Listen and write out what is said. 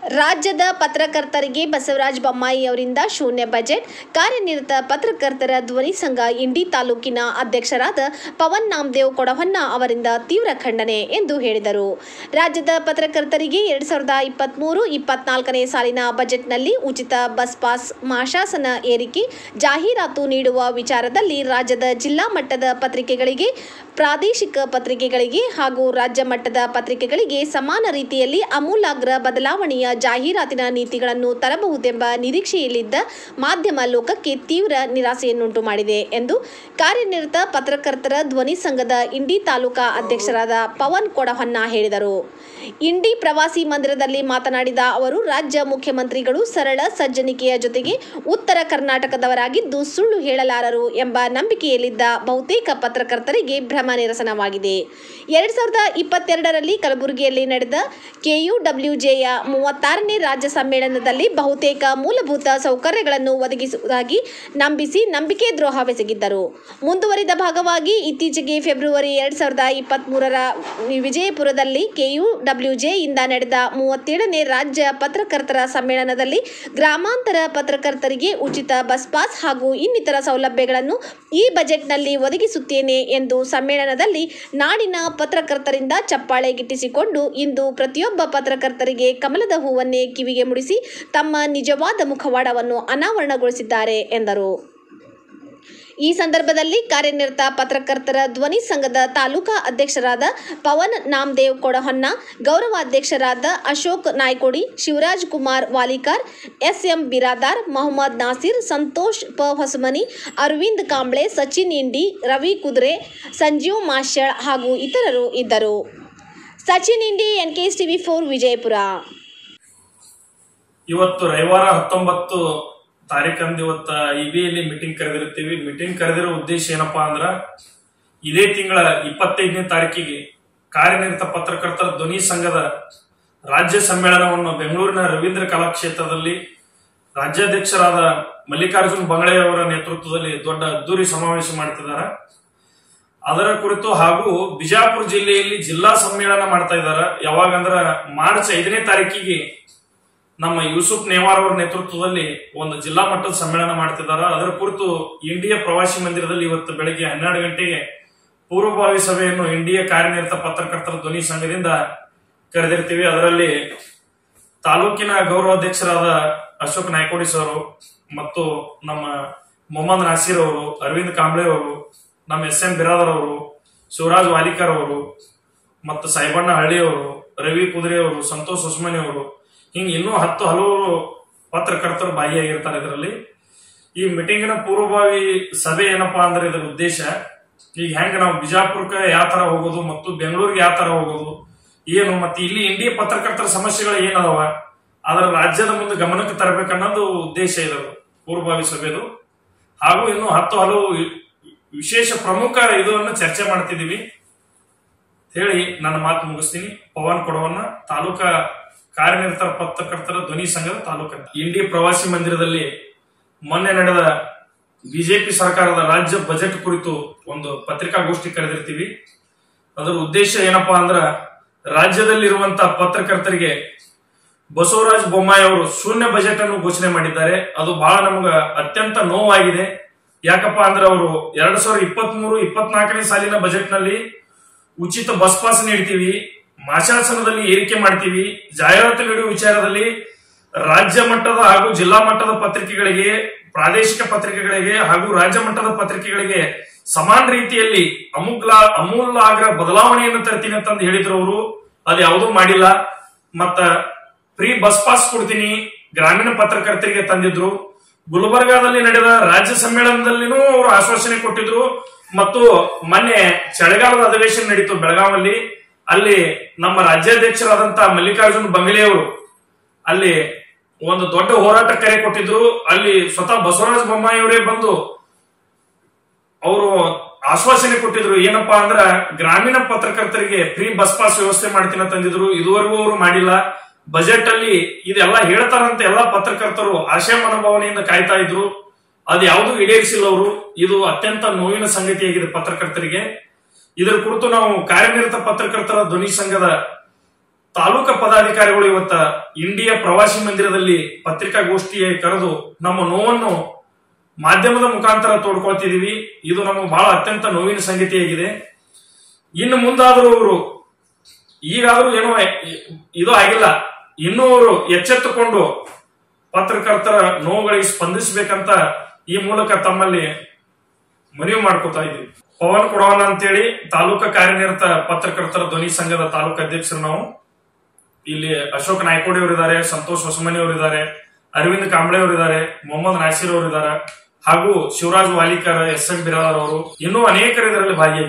ರಾಜ್ಯದ ಪತ್ರಕರ್ತರಿಗೆ ಬಸವರಾಜ ಬೊಮ್ಮಾಯಿ ಅವರಿಂದ ಶೂನ್ಯ ಬಜೆಟ್ ಕಾರ್ಯನಿರತ ಪತ್ರಕರ್ತರ ಧ್ವನಿ ಸಂಘ ಇಂಡಿ ತಾಲೂಕಿನ ಅಧ್ಯಕ್ಷರಾದ ಪವನ್ ನಾಮದೇವ್ ಕೊಡವನ್ನ ಅವರಿಂದ ತೀವ್ರ ಖಂಡನೆ ಎಂದು ಹೇಳಿದರು ರಾಜ್ಯದ ಪತ್ರಕರ್ತರಿಗೆ ಎರಡ್ ಸಾವಿರದ ಇಪ್ಪತ್ತ್ಮೂರು ಇಪ್ಪತ್ನಾಲ್ಕನೇ ಸಾಲಿನ ಬಜೆಟ್ನಲ್ಲಿ ಉಚಿತ ಬಸ್ ಪಾಸ್ ಮಾಶಾಸನ ಏರಿಕೆ ಜಾಹೀರಾತು ನೀಡುವ ವಿಚಾರದಲ್ಲಿ ರಾಜ್ಯದ ಜಿಲ್ಲಾ ಮಟ್ಟದ ಪತ್ರಿಕೆಗಳಿಗೆ ಪ್ರಾದೇಶಿಕ ಪತ್ರಿಕೆಗಳಿಗೆ ಹಾಗೂ ರಾಜ್ಯ ಮಟ್ಟದ ಪತ್ರಿಕೆಗಳಿಗೆ ಸಮಾನ ರೀತಿಯಲ್ಲಿ ಅಮೂಲಾಗ್ರ ಬದಲಾವಣೆಯ ಜಾಹೀರಾತಿನ ನೀತಿಗಳನ್ನು ತರಬಹುದೆಂಬ ನಿರೀಕ್ಷೆಯಲ್ಲಿದ್ದ ಮಾಧ್ಯಮ ಲೋಕಕ್ಕೆ ತೀವ್ರ ನಿರಾಸೆಯನ್ನುಂಟು ಮಾಡಿದೆ ಎಂದು ಕಾರ್ಯನಿರತ ಪತ್ರಕರ್ತರ ಧ್ವನಿ ಸಂಘದ ಇಂಡಿ ತಾಲೂಕಾ ಅಧ್ಯಕ್ಷರಾದ ಪವನ್ ಕೊಡಹನ್ನ ಹೇಳಿದರು ಇಂಡಿ ಪ್ರವಾಸಿ ಮಂದಿರದಲ್ಲಿ ಮಾತನಾಡಿದ ಅವರು ರಾಜ್ಯ ಮುಖ್ಯಮಂತ್ರಿಗಳು ಸರಳ ಸಜ್ಜನಿಕೆಯ ಜೊತೆಗೆ ಉತ್ತರ ಕರ್ನಾಟಕದವರಾಗಿದ್ದು ಸುಳ್ಳು ಹೇಳಲಾರರು ಎಂಬ ನಂಬಿಕೆಯಲ್ಲಿದ್ದ ಬಹುತೇಕ ಪತ್ರಕರ್ತರಿಗೆ ಭ್ರಮ ನಿರಸನವಾಗಿದೆ ಎರಡ್ ಸಾವಿರದ ಇಪ್ಪತ್ತೆರಡರಲ್ಲಿ ಕಲಬುರಗಿಯಲ್ಲಿ ನಡೆದ ಕೆಯುಡಬ್ಲ್ಯೂಜೆಯ ಮೂವತ್ತಾರನೇ ರಾಜ್ಯ ಸಮ್ಮೇಳನದಲ್ಲಿ ಬಹುತೇಕ ಮೂಲಭೂತ ಸೌಕರ್ಯಗಳನ್ನು ಒದಗಿಸುವುದಾಗಿ ನಂಬಿಸಿ ನಂಬಿಕೆ ದ್ರೋಹವೆಸಗಿದ್ದರು ಮುಂದುವರಿದ ಭಾಗವಾಗಿ ಇತ್ತೀಚೆಗೆ ಫೆಬ್ರವರಿ ಎರಡ್ ಸಾವಿರದ ಇಪ್ಪತ್ತ್ಮೂರರ ವಿಜಯಪುರದಲ್ಲಿ ಕೆಯುಡಬ್ಲ್ಯೂಜೆ ಇಂದ ನಡೆದ ಮೂವತ್ತೇಳನೇ ರಾಜ್ಯ ಪತ್ರಕರ್ತರ ಸಮ್ಮೇಳನದಲ್ಲಿ ಗ್ರಾಮಾಂತರ ಪತ್ರಕರ್ತರಿಗೆ ಉಚಿತ ಬಸ್ ಪಾಸ್ ಹಾಗೂ ಇನ್ನಿತರ ಸೌಲಭ್ಯಗಳನ್ನು ಈ ಬಜೆಟ್ನಲ್ಲಿ ಒದಗಿಸುತ್ತೇನೆ ಎಂದು ಸಮ್ಮೇಳನದಲ್ಲಿ ನಾಡಿನ ಪತ್ರಕರ್ತರಿಂದ ಚಪ್ಪಾಳೆ ಗಿಟ್ಟಿಸಿಕೊಂಡು ಇಂದು ಪ್ರತಿಯೊಬ್ಬ ಪತ್ರಕರ್ತರಿಗೆ ಕಮಲದ ಹೂವನ್ನೇ ಕಿವಿಗೆ ಮುಡಿಸಿ ತಮ್ಮ ನಿಜವಾದ ಮುಖವಾಡವನ್ನು ಅನಾವರಣಗೊಳಿಸಿದ್ದಾರೆ ಎಂದರು ಈ ಸಂದರ್ಭದಲ್ಲಿ ಕಾರ್ಯನಿರತ ಪತ್ರಕರ್ತರ ಧ್ವನಿ ಸಂಘದ ತಾಲೂಕಾ ಅಧ್ಯಕ್ಷರಾದ ಪವನ್ ನಾಮದೇವ್ ಕೊಡಹನ್ನ ಗೌರವಾಧ್ಯಕ್ಷರಾದ ಅಶೋಕ್ ನಾಯ್ಕೋಡಿ ಶಿವರಾಜ್ ಕುಮಾರ್ ವಾಲಿಕಾರ್ ಎಸ್ಎಂ ಬಿರಾದಾರ್ ಮೊಹಮ್ಮದ್ ನಾಸಿರ್ ಸಂತೋಷ್ ಪ ಹೊಸಮನಿ ಅರವಿಂದ್ ಕಾಂಬ್ಳೆ ಸಚಿನ್ ಇಂಡಿ ರವಿ ಕುದುರೆ ಸಂಜೀವ್ ಮಾಶ್ಯಳ್ ಹಾಗೂ ಇತರರು ಇದ್ದರು Sachin Indi NKS TV for Vijayapura ಇವತ್ತು ರವಿವಾರ ಹತ್ತೊಂಬತ್ತು ತಾರೀಕಂದು ಇವತ್ತ ಇಬಿಯಲ್ಲಿ ಮೀಟಿಂಗ್ ಕರೆದಿರ್ತೀವಿ ಮೀಟಿಂಗ್ ಕರೆದಿರೋ ಉದ್ದೇಶ ಏನಪ್ಪಾ ಅಂದ್ರ ಇದೇ ತಿಂಗಳ ಇಪ್ಪತ್ತೈದನೇ ತಾರೀಕಿಗೆ ಕಾರ್ಯನಿರತ ಪತ್ರಕರ್ತರ ಧ್ವನಿ ಸಂಘದ ರಾಜ್ಯ ಸಮ್ಮೇಳನವನ್ನು ಬೆಂಗಳೂರಿನ ರವೀಂದ್ರ ಕಲಾಕ್ಷೇತ್ರದಲ್ಲಿ ರಾಜ್ಯಾಧ್ಯಕ್ಷರಾದ ಮಲ್ಲಿಕಾರ್ಜುನ್ ಬಂಗಳೆಯವರ ನೇತೃತ್ವದಲ್ಲಿ ದೊಡ್ಡ ಅದ್ದೂರಿ ಸಮಾವೇಶ ಮಾಡ್ತಿದ್ದಾರೆ ಅದರ ಕುರಿತು ಹಾಗೂ ಬಿಜಾಪುರ ಜಿಲ್ಲೆಯಲ್ಲಿ ಜಿಲ್ಲಾ ಸಮ್ಮೇಳನ ಮಾಡ್ತಾ ಇದ್ದಾರೆ ಯಾವಾಗಂದ್ರ ಮಾರ್ಚ್ ಐದನೇ ತಾರೀಕಿಗೆ ನಮ್ಮ ಯೂಸುಫ್ ನೇವಾರ್ ಅವರ ನೇತೃತ್ವದಲ್ಲಿ ಒಂದು ಜಿಲ್ಲಾ ಮಟ್ಟದ ಸಮ್ಮೇಳನ ಮಾಡ್ತಿದ್ದಾರೆ ಅದರ ಕುರಿತು ಇಂಡಿಯಾ ಪ್ರವಾಸಿ ಮಂದಿರದಲ್ಲಿ ಇವತ್ತು ಬೆಳಗ್ಗೆ ಹನ್ನೆರಡು ಗಂಟೆಗೆ ಪೂರ್ವಭಾವಿ ಸಭೆಯನ್ನು ಇಂಡಿಯಾ ಕಾರ್ಯನಿರತ ಪತ್ರಕರ್ತರ ಧ್ವನಿ ಸಂಘದಿಂದ ಕರೆದಿರ್ತೀವಿ ಅದರಲ್ಲಿ ತಾಲೂಕಿನ ಗೌರವಾಧ್ಯಕ್ಷರಾದ ಅಶೋಕ್ ನಾಯ್ಕೋಡಿಸ್ ಅವರು ಮತ್ತು ನಮ್ಮ ಮೊಹಮ್ಮದ್ ನಾಸೀರ್ ಅವರು ಅರವಿಂದ್ ಕಾಂಬ್ಳೆ ಅವರು ನಮ್ಮ ಎಸ್ ಎಂ ಬಿರಾದರ್ ಅವರು ಶಿವರಾಜ್ ವಾಲಿಕರ್ ಅವರು ಮತ್ತು ಸಾಯಿಬಣ್ಣ ಹಳ್ಳಿ ಅವರು ರವಿ ಕುದುರೆ ಅವರು ಸಂತೋಷ್ ಉಸ್ಮಾನಿ ಅವರು ಹಿಂಗ್ ಇನ್ನೂ ಹತ್ತು ಹಲವು ಪತ್ರಕರ್ತರು ಭಾಗಿಯಾಗಿರ್ತಾರೆ ಇದರಲ್ಲಿ ಈ ಮೀಟಿಂಗಿನ ಪೂರ್ವಭಾವಿ ಸಭೆ ಏನಪ್ಪಾ ಅಂದ್ರೆ ಇದರ ಉದ್ದೇಶ ಈಗ ಹೆಂಗ ನಾವು ಬಿಜಾಪುರಕ್ಕೆ ಯಾವ ತರ ಹೋಗೋದು ಮತ್ತು ಬೆಂಗಳೂರಿಗೆ ಯಾವ ತರ ಹೋಗೋದು ಏನು ಮತ್ತೆ ಇಲ್ಲಿ ಇಂಡಿಯಾ ಪತ್ರಕರ್ತರ ಸಮಸ್ಯೆಗಳು ಏನದಾವ ಅದರ ರಾಜ್ಯದ ಮುಂದೆ ಗಮನಕ್ಕೆ ತರಬೇಕನ್ನೋದು ಉದ್ದೇಶ ಇದು ಪೂರ್ವಭಾವಿ ಸಭೆದು ಹಾಗೂ ಇನ್ನು ಹತ್ತು ಹಲವು ವಿಶೇಷ ಪ್ರಮುಖ ಇದನ್ನು ಚರ್ಚೆ ಮಾಡ್ತಿದೀವಿ ಹೇಳಿ ನನ್ನ ಮಾತು ಮುಗಿಸ್ತೀನಿ ಪವನ್ ಕೊಡವನ್ನ ತಾಲೂಕಾ ಕಾರ್ಯನಿರತ ಪತ್ರಕರ್ತರ ಧ್ವನಿ ಸಂಘದ ತಾಲೂಕ ಇಂಡಿ ಪ್ರವಾಸಿ ಮಂದಿರದಲ್ಲಿ ಮೊನ್ನೆ ನಡೆದ ಬಿಜೆಪಿ ಸರ್ಕಾರದ ರಾಜ್ಯ ಬಜೆಟ್ ಕುರಿತು ಒಂದು ಪತ್ರಿಕಾಗೋಷ್ಠಿ ಕರೆದಿರ್ತೀವಿ ಅದರ ಉದ್ದೇಶ ಏನಪ್ಪಾ ಅಂದ್ರ ರಾಜ್ಯದಲ್ಲಿರುವಂತಹ ಪತ್ರಕರ್ತರಿಗೆ ಬಸವರಾಜ ಬೊಮ್ಮಾಯಿ ಅವರು ಶೂನ್ಯ ಬಜೆಟ್ ಅನ್ನು ಘೋಷಣೆ ಮಾಡಿದ್ದಾರೆ ಅದು ಬಹಳ ನಮಗ ಅತ್ಯಂತ ನೋವಾಗಿದೆ ಯಾಕಪ್ಪ ಅಂದ್ರೆ ಅವರು ಎರಡ್ ಸಾವಿರದ ಇಪ್ಪತ್ತ್ ಮೂರು ಇಪ್ಪತ್ನಾಲ್ಕನೇ ಸಾಲಿನ ಬಜೆಟ್ ನಲ್ಲಿ ಉಚಿತ ಬಸ್ ಪಾಸ್ ನೀಡ್ತೀವಿ ಮಾಶಾಸನದಲ್ಲಿ ಏರಿಕೆ ಮಾಡ್ತೀವಿ ಜಾಹೀರಾತು ನೀಡುವ ವಿಚಾರದಲ್ಲಿ ರಾಜ್ಯ ಮಟ್ಟದ ಹಾಗೂ ಜಿಲ್ಲಾ ಮಟ್ಟದ ಪತ್ರಿಕೆಗಳಿಗೆ ಪ್ರಾದೇಶಿಕ ಪತ್ರಿಕೆಗಳಿಗೆ ಹಾಗೂ ರಾಜ್ಯ ಮಟ್ಟದ ಪತ್ರಿಕೆಗಳಿಗೆ ಸಮಾನ ರೀತಿಯಲ್ಲಿ ಅಮೂಲ ಅಮೂಲಾಗ್ರ ಬದಲಾವಣೆಯನ್ನು ತರ್ತೀನಿ ಅಂತಂದು ಹೇಳಿದ್ರು ಅವರು ಅದು ಯಾವುದೂ ಮಾಡಿಲ್ಲ ಮತ್ತ ಫ್ರೀ ಬಸ್ ಪಾಸ್ ಕೊಡ್ತೀನಿ ಗ್ರಾಮೀಣ ಪತ್ರಕರ್ತರಿಗೆ ತಂದಿದ್ರು ಗುಲ್ಬರ್ಗಾದಲ್ಲಿ ನಡೆದ ರಾಜ್ಯ ಸಮ್ಮೇಳನದಲ್ಲಿನೂ ಅವರು ಆಶ್ವಾಸನೆ ಕೊಟ್ಟಿದ್ರು ಮತ್ತು ಮೊನ್ನೆ ಚಳಿಗಾಲದ ಅಧಿವೇಶನ ನಡೀತು ಬೆಳಗಾವಲ್ಲಿ ಅಲ್ಲಿ ನಮ್ಮ ರಾಜ್ಯಾಧ್ಯಕ್ಷರಾದಂತಹ ಮಲ್ಲಿಕಾರ್ಜುನ್ ಬಂಗಲೆಯವರು ಅಲ್ಲಿ ಒಂದು ದೊಡ್ಡ ಹೋರಾಟ ಕರೆ ಕೊಟ್ಟಿದ್ರು ಅಲ್ಲಿ ಸ್ವತಃ ಬಸವರಾಜ ಬೊಮ್ಮಾಯಿ ಅವರೇ ಬಂದು ಅವರು ಆಶ್ವಾಸನೆ ಕೊಟ್ಟಿದ್ರು ಏನಪ್ಪಾ ಅಂದ್ರ ಗ್ರಾಮೀಣ ಪತ್ರಕರ್ತರಿಗೆ ಫ್ರೀ ಬಸ್ ಪಾಸ್ ವ್ಯವಸ್ಥೆ ಮಾಡ್ತೀನಿ ತಂದಿದ್ರು ಇದುವರೆಗೂ ಅವರು ಮಾಡಿಲ್ಲ ಬಜೆಟ್ ಅಲ್ಲಿ ಇದೆಲ್ಲ ಹೇಳ್ತಾರಂತ ಎಲ್ಲಾ ಪತ್ರಕರ್ತರು ಆಶಯ ಮನೋಭಾವನೆಯಿಂದ ಕಾಯ್ತಾ ಇದ್ರು ಅದು ಯಾವುದು ಈಡೇರಿಸಿಲ್ಲ ಅವರು ಇದು ಅತ್ಯಂತ ನೋವಿನ ಸಂಗತಿಯಾಗಿದೆ ಪತ್ರಕರ್ತರಿಗೆ ಇದರ ಕುರಿತು ನಾವು ಕಾರ್ಯನಿರತ ಪತ್ರಕರ್ತರ ಧ್ವನಿ ಸಂಘದ ತಾಲೂಕಾ ಪದಾಧಿಕಾರಿಗಳು ಇವತ್ತ ಇಂಡಿಯಾ ಪ್ರವಾಸಿ ಮಂದಿರದಲ್ಲಿ ಪತ್ರಿಕಾಗೋಷ್ಠಿ ಕರೆದು ನಮ್ಮ ನೋವನ್ನು ಮಾಧ್ಯಮದ ಮುಖಾಂತರ ತೋಡ್ಕೊಳ್ತಿದೀವಿ ಇದು ನಮಗೆ ಬಹಳ ಅತ್ಯಂತ ನೋವಿನ ಸಂಗತಿಯಾಗಿದೆ ಇನ್ನು ಮುಂದಾದರೂ ಅವರು ಈಗಾದರೂ ಏನೋ ಇದು ಆಗಿಲ್ಲ ಇನ್ನೂ ಅವರು ಎಚ್ಚೆತ್ತುಕೊಂಡು ಪತ್ರಕರ್ತರ ನೋವುಗಳಿಗೆ ಸ್ಪಂದಿಸಬೇಕಂತ ಈ ಮೂಲಕ ತಮ್ಮಲ್ಲಿ ಮನವಿ ಮಾಡ್ಕೋತಾ ಇದ್ದೀವಿ ಪವನ್ ಕೊಡವಲ್ಲ ಅಂತೇಳಿ ತಾಲೂಕಾ ಕಾರ್ಯನಿರತ ಪತ್ರಕರ್ತರ ಧ್ವನಿ ಸಂಘದ ತಾಲೂಕು ಅಧ್ಯಕ್ಷರು ನಾವು ಇಲ್ಲಿ ಅಶೋಕ್ ನಾಯ್ಕೋಡಿ ಅವರಿದ್ದಾರೆ ಸಂತೋಷ್ ಹೊಸಮನಿ ಅವರಿದ್ದಾರೆ ಅರವಿಂದ್ ಕಾಂಬ್ಳೆ ಅವರಿದ್ದಾರೆ ಮೊಹಮ್ಮದ್ ನಾಸೀರ್ ಅವರಿದ್ದಾರೆ ಹಾಗೂ ಶಿವರಾಜ್ ವಾಲಿಕರ್ ಎಸ್ ಎಂ ಬಿರಾದರ್ ಅವರು ಇನ್ನೂ ಅನೇಕರು ಇದರಲ್ಲಿ ಭಾಗಿಯಾಗಿದ್ದಾರೆ